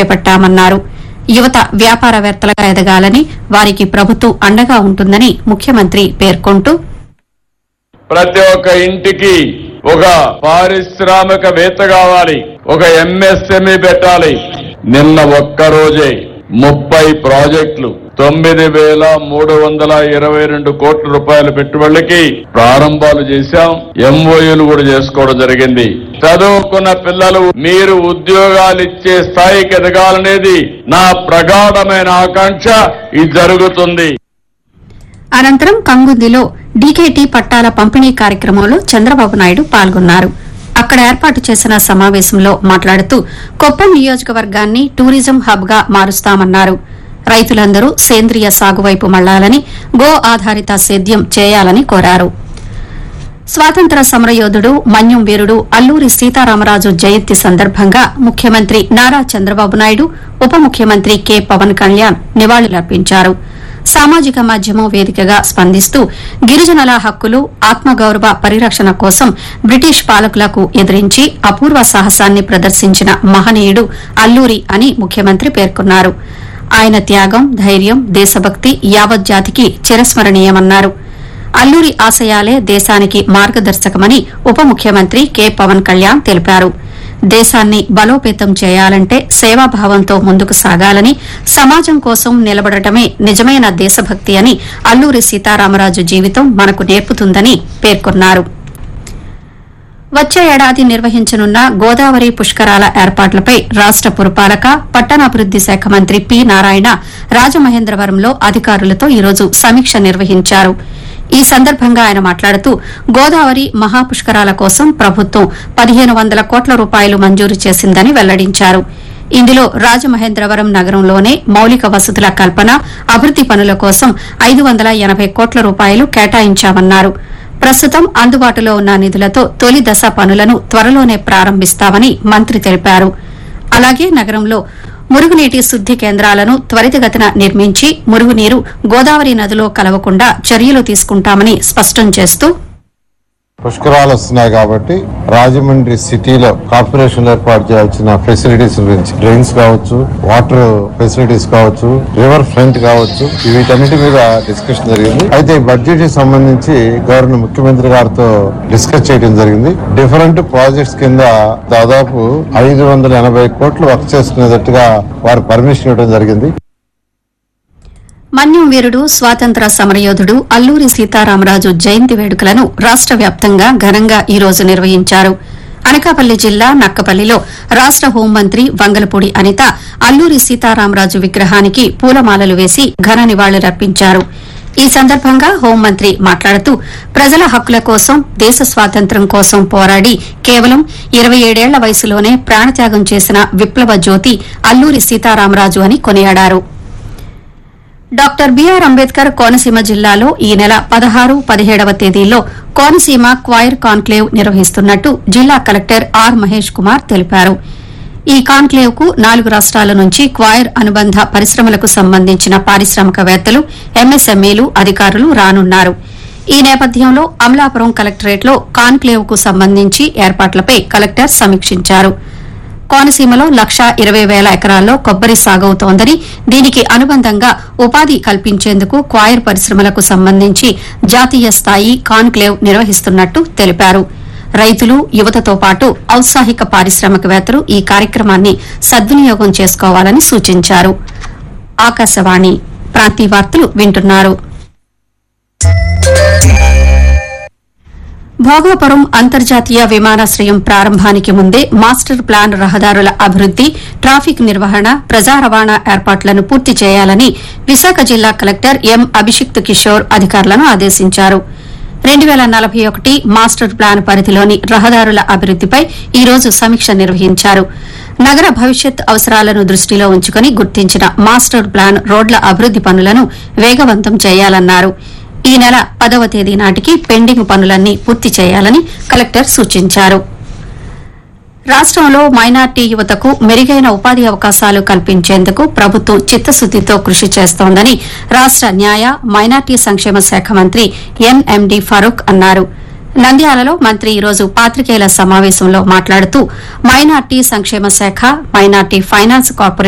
చేపట్టామన్నారు యువత వ్యాపారవేత్తలుగా ఎదగాలని వారికి ప్రభుత్వం అండగా ఉంటుందని ముఖ్యమంత్రి పేర్కొంటూ ప్రతి ఒక్క ఇంటికి ఒక పారిశ్రామికవేత్త కావాలి ఒక ఎంఎస్ఎంఈ పెట్టాలి నిన్న ఒక్క రోజే ముప్పై ప్రాజెక్టులు తొమ్మిది వేల మూడు వందల ఇరవై రెండు కోట్ల రూపాయల పెట్టుబడులకి ప్రారంభాలు చేశాం ఎంఓయూలు కూడా చేసుకోవడం జరిగింది చదువుకున్న పిల్లలు మీరు ఉద్యోగాలు ఇచ్చే స్థాయికి ఎదగాలనేది నా ప్రగాఢమైన ఆకాంక్ష ఇది జరుగుతుంది అనంతరం కంగుందిలో డీకేటీ పట్టాల పంపిణీ కార్యక్రమంలో చంద్రబాబు నాయుడు పాల్గొన్నారు అక్కడ ఏర్పాటు చేసిన సమావేశంలో మాట్లాడుతూ కొప్పం నియోజకవర్గాన్ని టూరిజం హబ్ గా మారుస్తామన్నారు రైతులందరూ సేంద్రియ సాగు వైపు మళ్లాలని గో ఆధారిత సేద్యం చేయాలని కోరారు స్వాతంత్ర సమరయోధుడు మన్యం వీరుడు అల్లూరి సీతారామరాజు జయంతి సందర్భంగా ముఖ్యమంత్రి నారా చంద్రబాబు నాయుడు ఉప ముఖ్యమంత్రి కె పవన్ కళ్యాణ్ నివాళులర్పించారు సామాజిక మాధ్యమం వేదికగా స్పందిస్తూ గిరిజనుల హక్కులు ఆత్మగౌరవ పరిరక్షణ కోసం బ్రిటిష్ పాలకులకు ఎదిరించి అపూర్వ సాహసాన్ని ప్రదర్శించిన మహనీయుడు అల్లూరి అని ముఖ్యమంత్రి పేర్కొన్నారు ఆయన త్యాగం ధైర్యం దేశభక్తి యావత్ జాతికి చిరస్మరణీయమన్నారు అల్లూరి ఆశయాలే దేశానికి మార్గదర్శకమని ఉప ముఖ్యమంత్రి కె పవన్ కళ్యాణ్ తెలిపారు దేశాన్ని బలోపేతం చేయాలంటే సేవాభావంతో ముందుకు సాగాలని సమాజం కోసం నిలబడటమే నిజమైన దేశభక్తి అని అల్లూరి సీతారామరాజు జీవితం మనకు నేర్పుతుందని పేర్కొన్నారు వచ్చే ఏడాది నిర్వహించనున్న గోదావరి పుష్కరాల ఏర్పాట్లపై రాష్ట పురపాలక పట్టణాభివృద్ది శాఖ మంత్రి పి నారాయణ రాజమహేంద్రవరంలో అధికారులతో ఈరోజు సమీక్ష నిర్వహించారు ఈ సందర్భంగా ఆయన మాట్లాడుతూ గోదావరి మహాపుష్కరాల కోసం ప్రభుత్వం పదిహేను వందల కోట్ల రూపాయలు మంజూరు చేసిందని వెల్లడించారు ఇందులో రాజమహేంద్రవరం నగరంలోనే మౌలిక వసతుల కల్పన అభివృద్ది పనుల కోసం ఐదు వందల ఎనబై కోట్ల రూపాయలు కేటాయించామన్నారు ప్రస్తుతం అందుబాటులో ఉన్న నిధులతో తొలి దశ పనులను త్వరలోనే ప్రారంభిస్తామని మంత్రి తెలిపారు అలాగే నగరంలో మురుగునీటి శుద్ది కేంద్రాలను త్వరితగతిన నిర్మించి మురుగునీరు గోదావరి నదిలో కలవకుండా చర్యలు తీసుకుంటామని స్పష్టం చేస్తూ పుష్కరాలు వస్తున్నాయి కాబట్టి రాజమండ్రి సిటీలో కార్పొరేషన్ ఏర్పాటు చేయాల్సిన ఫెసిలిటీస్ గురించి డ్రైన్స్ కావచ్చు వాటర్ ఫెసిలిటీస్ కావచ్చు రివర్ ఫ్రంట్ కావచ్చు వీటన్నిటి మీద డిస్కషన్ జరిగింది అయితే బడ్జెట్ కి సంబంధించి గవర్నర్ ముఖ్యమంత్రి గారితో డిస్కస్ చేయడం జరిగింది డిఫరెంట్ ప్రాజెక్ట్స్ కింద దాదాపు ఐదు వందల ఎనభై కోట్లు వర్క్ చేసుకునేటట్టుగా వారు పర్మిషన్ ఇవ్వడం జరిగింది మన్యం వీరుడు స్వాతంత్ర సమరయోధుడు అల్లూరి సీతారామరాజు జయంతి వేడుకలను రాష్ట వ్యాప్తంగా ఘనంగా ఈ రోజు నిర్వహించారు అనకాపల్లి జిల్లా నక్కపల్లిలో రాష్ట హోంమంత్రి వంగలపూడి అనిత అల్లూరి సీతారామరాజు విగ్రహానికి పూలమాలలు వేసి ఘన నివాళులర్పించారు ఈ సందర్భంగా హోంమంత్రి మాట్లాడుతూ ప్రజల హక్కుల కోసం దేశ స్వాతంత్ర్యం కోసం పోరాడి కేవలం ఇరవై ఏడేళ్ల వయసులోనే ప్రాణత్యాగం చేసిన విప్లవ జ్యోతి అల్లూరి సీతారామరాజు అని కొనియాడారు డాక్టర్ బిఆర్ అంబేద్కర్ కోనసీమ జిల్లాలో ఈ నెల పదహారు పదిహేడవ తేదీల్లో కోనసీమ క్వైర్ కాన్క్లేవ్ నిర్వహిస్తున్నట్టు జిల్లా కలెక్టర్ ఆర్ మహేష్ కుమార్ తెలిపారు ఈ కాన్క్లేవ్ కు నాలుగు రాష్ట్రాల నుంచి క్వైర్ అనుబంధ పరిశ్రమలకు సంబంధించిన పారిశ్రామికవేత్తలు ఎంఎస్ఎంఈలు అధికారులు రానున్నారు ఈ నేపథ్యంలో అమలాపురం కలెక్టరేట్లో కాన్క్లేవ్ కు సంబంధించి ఏర్పాట్లపై కలెక్టర్ సమీక్షించారు కోనసీమలో లక్షా ఇరవై వేల ఎకరాల్లో కొబ్బరి సాగవుతోందని దీనికి అనుబంధంగా ఉపాధి కల్పించేందుకు క్వాయర్ పరిశ్రమలకు సంబంధించి జాతీయ స్థాయి కాన్క్లేవ్ నిర్వహిస్తున్నట్టు తెలిపారు రైతులు యువతతో పాటు ఔత్సాహిక పారిశ్రామికవేత్తలు ఈ కార్యక్రమాన్ని సద్వినియోగం చేసుకోవాలని సూచించారు ఆకాశవాణి ప్రాంతీయ వార్తలు వింటున్నారు భోగాపురం అంతర్జాతీయ విమానాశ్రయం ప్రారంభానికి ముందే మాస్టర్ ప్లాన్ రహదారుల అభివృద్ది ట్రాఫిక్ నిర్వహణ ప్రజా రవాణా ఏర్పాట్లను పూర్తి చేయాలని విశాఖ జిల్లా కలెక్టర్ ఎం అభిషిక్త్ కిషోర్ అధికారులను ఆదేశించారు రెండు వేల నలభై ఒకటి మాస్టర్ ప్లాన్ పరిధిలోని రహదారుల అభివృద్దిపై ఈ రోజు సమీక్ష నిర్వహించారు నగర భవిష్యత్ అవసరాలను దృష్టిలో ఉంచుకుని గుర్తించిన మాస్టర్ ప్లాన్ రోడ్ల అభివృద్ది పనులను వేగవంతం చేయాలన్నారు ఈ నెల పదవ తేదీ నాటికి పెండింగ్ పనులన్నీ పూర్తి చేయాలని కలెక్టర్ సూచించారు రాష్టంలో మైనార్టీ యువతకు మెరుగైన ఉపాధి అవకాశాలు కల్పించేందుకు ప్రభుత్వం చిత్తశుద్దితో కృషి చేస్తోందని రాష్ట న్యాయ మైనార్టీ సంక్షేమ శాఖ మంత్రి ఎన్ఎండి ఫరూక్ అన్నారు నంద్యాలలో మంత్రి ఈరోజు పాత్రికేయుల సమావేశంలో మాట్లాడుతూ మైనార్టీ సంక్షేమ శాఖ మైనార్టీ ఫైనాన్స్ కార్పొరేషన్